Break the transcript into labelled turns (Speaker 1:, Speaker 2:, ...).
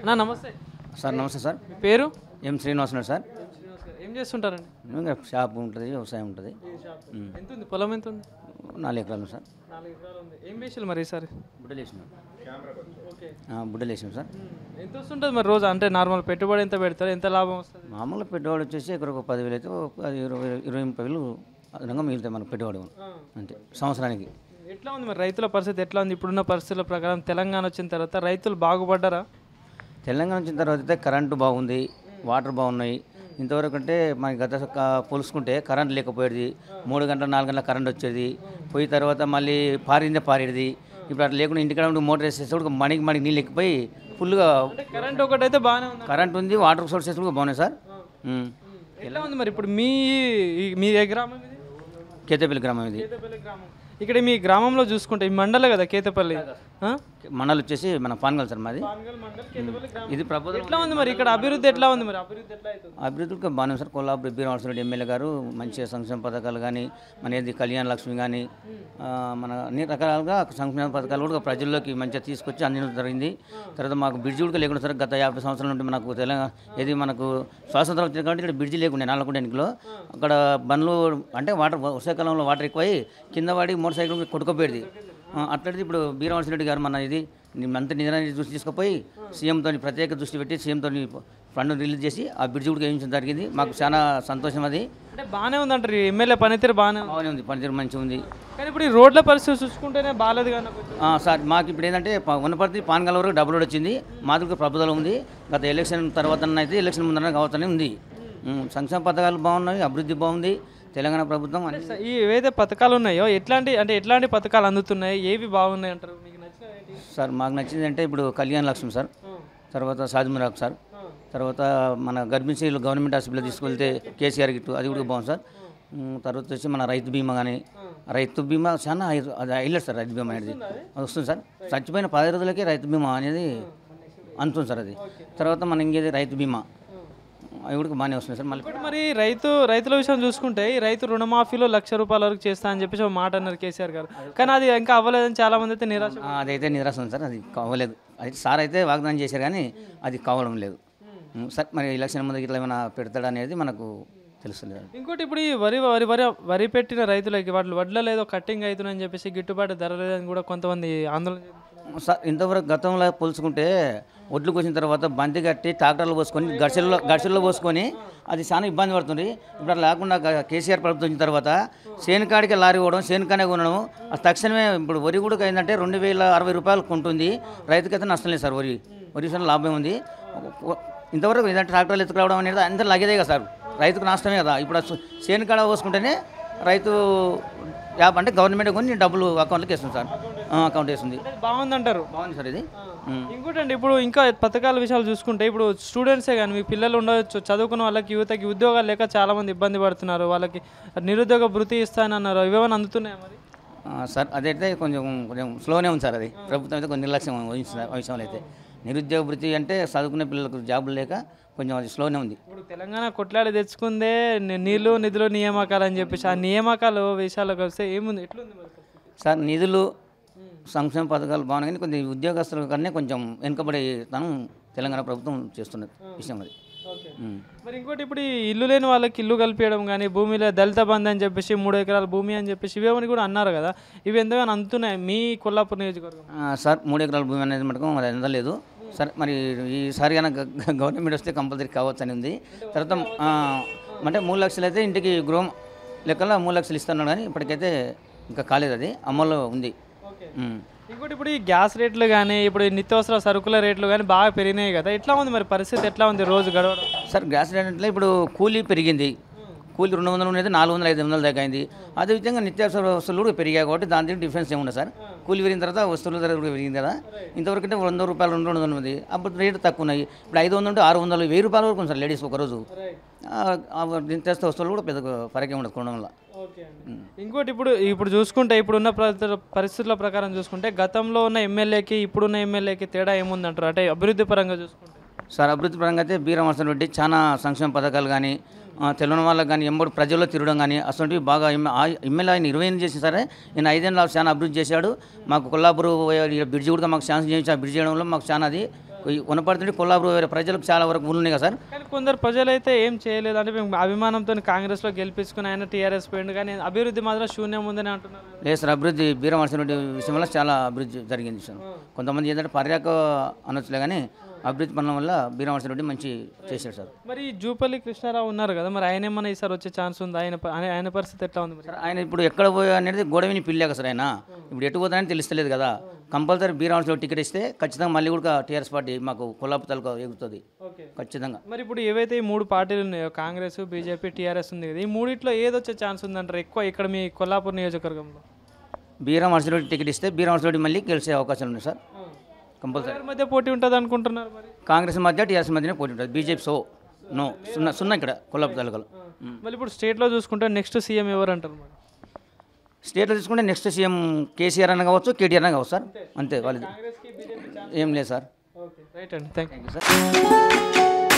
Speaker 1: నా నమస్తే
Speaker 2: సార్ నమస్తే సార్
Speaker 1: మీ పేరు
Speaker 2: ఎం శ్రీనివాస్ నాయుడు సార్
Speaker 1: ఏం చేస్తుంటారండి
Speaker 2: ఇంకా షాప్ ఉంటుంది వ్యవసాయం ఉంటుంది
Speaker 1: ఎంత ఉంది పొలం ఎంత ఉంది
Speaker 2: నాలుగు ఎకరాలు సార్
Speaker 1: నాలుగు ఎకరాలు ఉంది ఏం వేసారు మరి ఈసారి
Speaker 2: బుడ్డలు వేసినాం
Speaker 1: ఓకే
Speaker 2: ఆ, బుడ్డలు వేసినాం సార్
Speaker 1: ఎంత వస్తుంటుంది మరి రోజు అంటే నార్మల్ పెట్టుబడి ఎంత పెడతారు ఎంత లాభం వస్తుంది
Speaker 2: మామూలుగా పెట్టుబడి వచ్చేసి ఇక్కడ ఒక పదివేలు అయితే ఒక పది ఇరవై ఇరవై ముప్పై వేలు అదనంగా మిగులుతాయి మనకు పెట్టుబడి అంతే సంవత్సరానికి
Speaker 1: ఎట్లా ఉంది మరి రైతుల పరిస్థితి ఎట్లా ఉంది ఇప్పుడున్న పరిస్థితుల ప్రకారం తెలంగాణ వచ్చిన తర్వాత రైతులు బాగుపడ్డారా
Speaker 2: తెలంగాణ వచ్చిన తర్వాత అయితే కరెంటు బాగుంది వాటర్ బాగున్నాయి ఇంతవరకు అంటే మనకి గత స- పోల్చుకుంటే కరెంట్ లేకపోయేది మూడు గంటల నాలుగు గంటల కరెంట్ వచ్చేది పోయి తర్వాత మళ్ళీ పారిందే పారేది ఇప్పుడు అట్లా లేకుండా ఇంటికాడ ఉండి మోటార్ వేసేస్తే కూడా మణికి మణికి నీళ్ళు ఎక్కిపోయి ఫుల్గా
Speaker 1: అంటే కరెంట్ ఒకటైతే బాగానే ఉంది
Speaker 2: కరెంట్ ఉంది వాటర్ సోర్సెస్ కూడా బాగున్నాయి సార్ ఉమ్.
Speaker 1: ఎట్లా ఉంది మరి ఇప్పుడు మీ ఈ- మీ ఏ గ్రామం ఇది
Speaker 2: కేతపల్లి గ్రామం ఇది
Speaker 1: కేతపల్లి గ్రామం ఇక్కడ మీ గ్రామంలో చూసుకుంటే ఈ మండలే కదా కేతపల్లి ఆ?
Speaker 2: మండల్ వచ్చేసి మన పాన్గల్ సార్ మాది ఇది ప్రభుత్వం
Speaker 1: ఎట్లా ఉంది మరి ఇక్కడ అభివృద్ధి ఎట్లా ఉంది మరి అభివృద్ధి ఎట్లా అవుతుంది
Speaker 2: అభివృద్ధికి బాగానే సార్ కొల్లాపురి బీరామర్స్ రెడ్డి ఎమ్మెల్యే గారు మంచిగా సంక్షేమ పథకాలు కానీ మన ఏది కళ్యాణ లక్ష్మి కానీ ఆ, మన అన్ని రకాలుగా సంక్షేమ పథకాలు కూడా ప్రజల్లోకి మంచిగా తీసుకొచ్చి అందించడం జరిగింది తర్వాత మాకు బ్రిడ్జి కూడా లేకుండా సార్ గత యాభై సంవత్సరాల నుండి మనకు తెలంగాణ ఏది మనకు స్వాతంత్రం వచ్చింది కాబట్టి ఇక్కడ బ్రిడ్జి లేకుండా నాలుగు ఎన్నికలో అక్కడ బండ్లు అంటే వాటర్ వర్షాకాలంలో వాటర్ ఎక్కువై కింద పడి మోటార్ సైకిల్ కొట్టుకుపోయేది అట్లాంటిది ఇప్పుడు బీరామర్స్ రెడ్డి గారు మన ఇది అంత నిజాన్ని దృష్టి తీసుకుపోయి సీఎంతో ప్రత్యేక దృష్టి పెట్టి సీఎంతో ఫండ్ రిలీజ్ చేసి ఆ బ్రిడ్జ్ కూడా వేయించడం జరిగింది మాకు చాలా సంతోషం అది
Speaker 1: అంటే బాగానే ఉంది అంటారు ఎమ్మెల్యే పనితీరు బాగానే ఉంది
Speaker 2: బాగానే ఉంది పనితీరు మంచిగా ఉంది
Speaker 1: కానీ ఇప్పుడు ఈ రోడ్ల పరిస్థితి చూసుకుంటేనే బాగాలేదు కానీ నాకు కొంచెం.
Speaker 2: ఆ, సార్ మాకు ఇప్పుడు ఏంటంటే ప- ఉన్నపర్తి పానగల వరకు డబ్బులు వచ్చింది మాదిరిగా ప్రభుత్వం ఉంది గత ఎలక్షన్ తర్వాత అయితే ఎలక్షన్ ముందర కావచ్చని ఉంది ఉమ్, సంక్షేమ పథకాలు బాగున్నాయి అభివృద్ధి బాగుంది తెలంగాణ ప్రభుత్వం అన్ని
Speaker 1: ఈ ఏవైతే పథకాలు ఉన్నాయో ఎట్లాంటి అంటే ఎట్లాంటి పథకాలు అందుతున్నాయి ఏవి బాగున్నాయి అంటారు మీకు నచ్చిన ఏంటి?
Speaker 2: సార్ మాకు నచ్చింది అంటే ఇప్పుడు కళ్యాణ లక్ష్మి సార్ తర్వాత సాధిమరాకు సార్ తర్వాత మన గర్భిణీలు గవర్నమెంట్ హాస్పిటల్ తీసుకెళ్తే కేసీఆర్ గిట్టు అది కూడా బాగుంది సార్ ఉమ్, తర్వాత వచ్చి మన రైతు బీమా కానీ రైతు బీమా చాలా హై- అది హైలైట్ సార్ రైతు బీమా అనేది అది వస్తుంది సార్ చచ్చిపోయిన పది రోజులకే రైతు బీమా అనేది అందుతుంది సార్ అది తర్వాత మన ఇంకేది రైతు బీమా అవి కూడా బాగానే వస్తుంది సార్ మళ్ళీ
Speaker 1: ఇప్పుడు మరి రైతు రైతుల విషయం చూసుకుంటే ఈ రైతు రుణమాఫీలో లక్ష రూపాయల వరకు చేస్తా అని చెప్పేసి ఒక మాట అన్నారు కేసీఆర్ గారు కానీ అది ఇంకా అవ్వలేదని చాలా మంది అయితే నిరాశ
Speaker 2: ఆ, అదైతే నిరాశ ఉంది సార్ అది కావలేదు అది సార్ అయితే వాగ్దానం చేశారు కానీ అది కావడం లేదు ఉమ్, సార్ మరి ఎలక్షన్ ముందు ఇట్లా ఏమైనా పెడతాడా అనేది మనకు తెలుస్తలేదు
Speaker 1: ఇంకోటి ఇప్పుడు ఈ వరి వరి వరి వరి పెట్టిన రైతులకి వాటి వడ్లలో ఏదో కట్టింగ్ అవుతుందని చెప్పేసి గిట్టుబాటు ధర లేదని కూడా కొంతమంది ఆందోళన చేస్తున్నారు.
Speaker 2: సార్ ఇంతవరకు గతంలో పోల్చుకుంటే ఒడ్లు కోసిన తర్వాత బంతి కట్టి ట్రాక్టర్లు పోసుకొని గడిసెల్లో గడిసెల్లో పోసుకొని అది చాలా ఇబ్బంది పడుతుంది ఇప్పుడు అట్లా లేకుండా గ- కేసీఆర్ ప్రభుత్వం వచ్చిన తర్వాత సేనుకాడికి లారీ పోవడం సేనుకానే కొనడం అది తక్షణమే ఇప్పుడు వరి కూడా ఏంటంటే రెండు వేల అరవై రూపాయలు కొంటుంది రైతుకైతే నష్టం లేదు సార్ వరి వరి విషయంలో లాభం ఉంది ఇంతవరకు ఏదంటే ట్రాక్టర్లు ఎత్తుకురావడం అనేది అందరూ లాగేదే కదా సార్ రైతుకు నష్టమే కదా ఇప్పుడు ఆ సేను కాడ పోసుకుంటేనే రైతు యాప్ అంటే గవర్నమెంట్ కొని డబ్బులు అకౌంట్లోకి వేస్తుంది సార్ ఆ, అకౌంట్ వేస్తుంది
Speaker 1: అంటే బాగుందంటారు
Speaker 2: బాగుంది సార్ ఇది ఉమ్.
Speaker 1: ఇంకోటండి ఇప్పుడు ఇంకా పథకాల విషయాలు చూసుకుంటే ఇప్పుడు స్టూడెంట్సే కానీ మీ పిల్లలు ఉండవచ్చు చదువుకున్న వాళ్ళకి యువతకి ఉద్యోగాలు లేక చాలా మంది ఇబ్బంది పడుతున్నారు వాళ్ళకి నిరుద్యోగ భృతి ఇస్తానన్నారు ఇవేమైనా అందుతున్నాయా మరి
Speaker 2: ఆ, సార్ అదైతే కొంచెం కొంచెం స్లోనే ఉంది సార్ అది ప్రభుత్వం అయితే కొన్ని నిర్లక్ష్యం వహించిన విషయంలో అయితే నిరుద్యోగ వృత్తి అంటే చదువుకునే పిల్లలకు జాబులు లేక కొంచెం అది స్లోనే ఉంది
Speaker 1: ఇప్పుడు తెలంగాణ కొట్లాడి తెచ్చుకుందే ని- నీళ్లు నిధులు నియామకాలు అని చెప్పేసి ఆ నియామకాలు విషయాలకు వస్తే ఏముంది ఎట్లుంది మరి పరిస్థితి?
Speaker 2: సార్ నిధులు సంక్షేమ పథకాలు బాగున్నాయి కానీ కొంచెం ఉద్యోగస్తుల కన్నా కొంచెం వెనుకబడి తను తెలంగాణ ప్రభుత్వం చేస్తున్నది విషయం అది ఉమ్.
Speaker 1: మరి ఇంకోటి ఇప్పుడు ఈ ఇల్లు లేని వాళ్ళకి ఇల్లు కల్పించడం కానీ భూమిలో దళిత బంధు అని చెప్పేసి మూడు ఎకరాల భూమి అని చెప్పేసి ఇవేమని కూడా అన్నారు కదా ఇవి ఎంతగానో అందుతున్నాయి మీ కొల్లాపూర్ నియోజకవర్గం
Speaker 2: ఆ, సార్ మూడు ఎకరాల భూమి అనేది మటుకు అది అందలేదు సరే మరి ఈసారి కనుక గ- గవర్నమెంట్ వస్తే కంపల్సరీ కావచ్చు అని ఉంది తర్వాత ఆ, అంటే మూడు లక్షలు అయితే ఇంటికి గృహం లెక్కల మూడు లక్షలు ఇస్తున్నాడు కానీ ఇప్పటికైతే ఇంకా కాలేదు అది అమల్లో ఉంది ఉమ్.
Speaker 1: ఇంకోటి ఇప్పుడు ఈ గ్యాస్ రేట్లు కానీ ఇప్పుడు ఈ నిత్యావసర సరుకుల రేట్లు కానీ బాగా పెరిగినాయి కదా ఎట్లా ఉంది మరి పరిస్థితి ఎట్లా ఉంది రోజు గడవడం
Speaker 2: సార్ గ్యాస్ రేట్లు ఇప్పుడు కూలీ పెరిగింది కూలీ రెండు వందలు ఉండేది నాలుగు వందలు ఐదు వందలు తగ్గింది అదేవిధంగా నిత్యావసర వస్తువులు కూడా పెరిగాయి కాబట్టి దాని డిఫరెన్స్ ఏముండదు సార్ కూలీ పెరిగిన తర్వాత వస్తువుల ధర కూడా పెరిగింది కదా ఇంతవరకు అంటే వంద రూపాయలు రెండు వందలు ఉంది అప్పుడు రేటు తక్కువ ఉన్నాయి ఇప్పుడు ఐదు వందలు ఉంటే ఆరు వందలు వెయ్యి రూపాయల వరకు ఉంది సార్ లేడీస్ ఒకరోజు ఆ, ఆ నిత్యావసర వస్తువులు కూడా పెద్ద ఫరకే ఉండదు కొనడం వల్ల
Speaker 1: ఓకే ఇంకోటి ఇప్పుడు ఇప్పుడు చూసుకుంటే ఇప్పుడున్న ప్ర- పరిస్థితుల ప్రకారం చూసుకుంటే గతంలో ఉన్న ఎమ్మెల్యేకి ఇప్పుడున్న ఎమ్మెల్యేకి తేడా ఏముందంటారు అంటే అభివృద్ధి పరంగా చూసుకుంటే
Speaker 2: సార్ అభివృద్ధి పరంగా అయితే బీరమర్సన్ రెడ్డి చాలా సంక్షేమ పథకాలు కానీ తెలియని వాళ్ళకి కానీ ఎంబడి ప్రజల్లో తిరగడం కానీ అసలు బాగా ఎమ్మె- ఆ ఎమ్మెల్యే ఆయన ఇరవై ఎనిమిది చేసిన సరే నేను ఐదేళ్ళు చాలా అభివృద్ధి చేశాడు మాకు కొల్లాపూర్ బ్రిడ్జి కూడా మాకు ఛాన్స్ చేయించి ఆ బ్రిడ్జ్ చేయడంలో మాకు చాలా అది ఈ వనపర్తి కొల్లాపూర్ ప్రజలకు చాలా వరకు ఊళ్ళు ఉన్నాయి కదా సార్
Speaker 1: కానీ కొందరు ప్రజలైతే ఏం చేయలేదు అంటే మేము అభిమానంతో కాంగ్రెస్లో గెలిపించుకుని ఆయన టీఆర్ఎస్ పోయిండు కానీ అభివృద్ధి మాత్రం శూన్యం ఉందని అంటున్నారు
Speaker 2: లేదు సార్ అభివృద్ధి బీరమర్సిరెడ్డి విషయంలో చాలా అభివృద్ధి జరిగింది సార్ కొంతమంది ఏంటంటే పర్యాక అనొచ్చులే కానీ అభివృద్ధి పనుల వల్ల బీరమర్సిరెడ్డి మంచి చేశాడు సార్
Speaker 1: మరి ఈ జూపల్లి కృష్ణారావు ఉన్నారు కదా మరి ఆయన ఏమన్నా ఈసారి వచ్చే ఛాన్స్ ఉంది ఆయన ప- ఆయన- ఆయన పరిస్థితి ఎట్లా ఉంది మరి
Speaker 2: సార్ ఆయన ఇప్పుడు ఎక్కడ పోయా అనేది గొడవని పిల్లాక సార్ ఆయన ఇప్పుడు ఎటు పోతానని తెలుస్తలేదు కదా కంపల్సరీ బీరమర్సిలో టికెట్ ఇస్తే ఖచ్చితంగా మళ్ళీ కూడా టీఆర్ఎస్ పార్టీ మాకు కొల్లాపు తలకు ఎగురుతుంది
Speaker 1: ఓకే
Speaker 2: ఖచ్చితంగా
Speaker 1: మరి ఇప్పుడు ఏవైతే ఈ మూడు పార్టీలు ఉన్నాయో కాంగ్రెస్ బీజేపీ టీఆర్ఎస్ ఉంది కదా ఈ మూడిట్లో ఏది వచ్చే ఛాన్స్ ఉందంటారు ఎక్కువ ఇక్కడ మీ కొల్లాపూర్ నియోజకవర్గంలో
Speaker 2: బీరమర్సిలో టికెట్ ఇస్తే బీరమర్సిలో మళ్ళీ గెలిచే అవకాశాలు ఉన్నాయి సార్ కంపల్సరీ
Speaker 1: ఎవరి మధ్య పోటీ ఉంటుంది అనుకుంటున్నారు మరి
Speaker 2: కాంగ్రెస్ మధ్య టీఆర్ఎస్ మధ్యనే పోటీ ఉంటుంది బీజేపీ సో నో సున్నా సున్నా ఇక్కడ కొల్లాపు తాలూకాలో
Speaker 1: మళ్ళీ ఇప్పుడు స్టేట్లో చూసుకుంటే నెక్స్ట్ సీఎం ఎవరు అంటారు మరి
Speaker 2: స్టేట్లో తీసుకుంటే నెక్స్ట్ సీఎం కేసీఆర్ అన్న కావచ్చు కేటీఆర్ అన్న కావచ్చు సార్ అంతే వాళ్ళది
Speaker 1: కాంగ్రెస్కి బీజేపీ
Speaker 2: ఏం లేదు సార్
Speaker 1: ఓకే రైట్ అండి thank you
Speaker 2: thank you sir